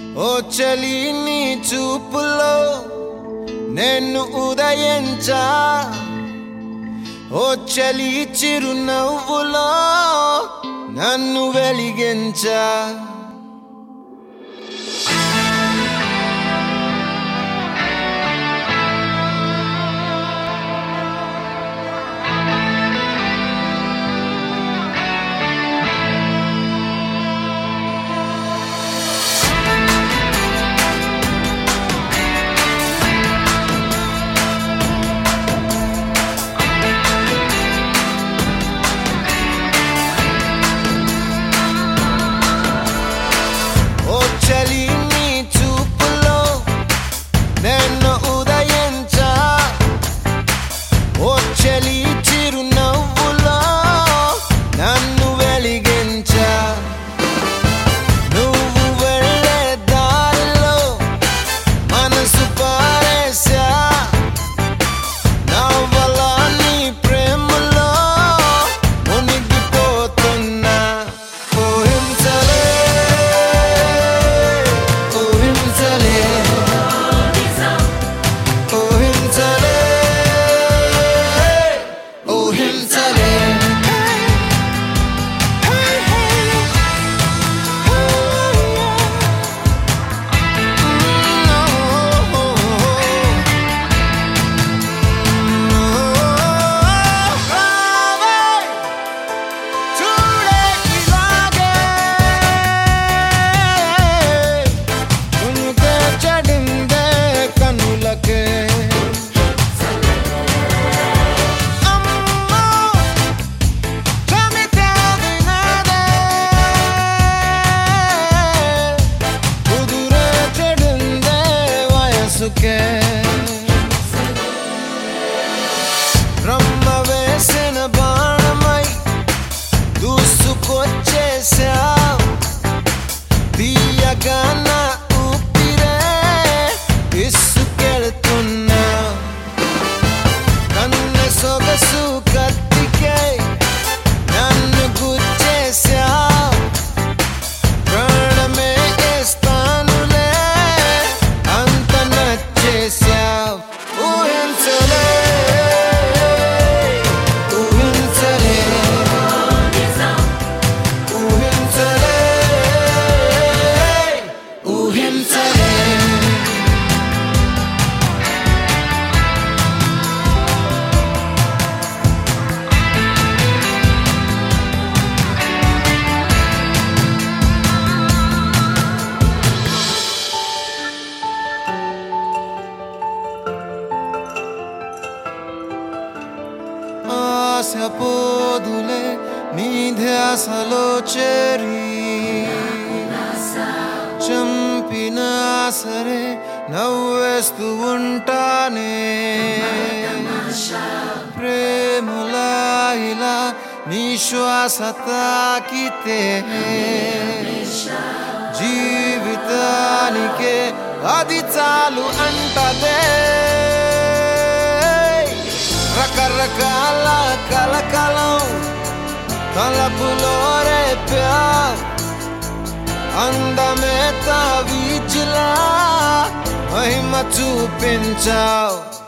ఓ చలి నీ చూపులో నేను ఉదయించా ఓ చలి చిరునవ్వులో నన్ను వెలిగించా ఓ చలి నీ చూపులో నేను ఉదయించా ఓ చలి చిరునవ్వులో నన్ను వెలిగించా నువ్వు వెళ్ళే దారిలో మనసు పారేసా నవ్వల నీ ప్రేమలో మునిగిపోతున్నా ఊహించలే ఊహించలే ఊహించలే ఊహించలే చూడే ఇలాగే ఉనుకే చడిందే కనులకే అమ్మో చమితే వినదే కుదురే చెడిందే వయసుకే బ్రహ్మ వేసిన బాణమై దూసుకొచ్చేసా తీయగా నా ఊపిరే ఇసుకెళ్తున్నా కన్ను సొగసు కత్తికై నన్ను గుచ్చేసా ప్రాణమే ఇస్తానులే అంత నచ్చేసా ఊహించలే ఊహించలే ఊహించలే ఊహించలే ఆశ పోదులే నీ ధ్యాసలో చేరి చంపినా సరే నవ్వేస్తూ ఉంటానే ప్రేమలా ఇలా నీ శ్వాస తాకితే జీవితానికే అది చాలు అంటదే రకరకాల కలకలం తలపులో రేప్యా అందమే తావీచులా మహిమ చూపించావు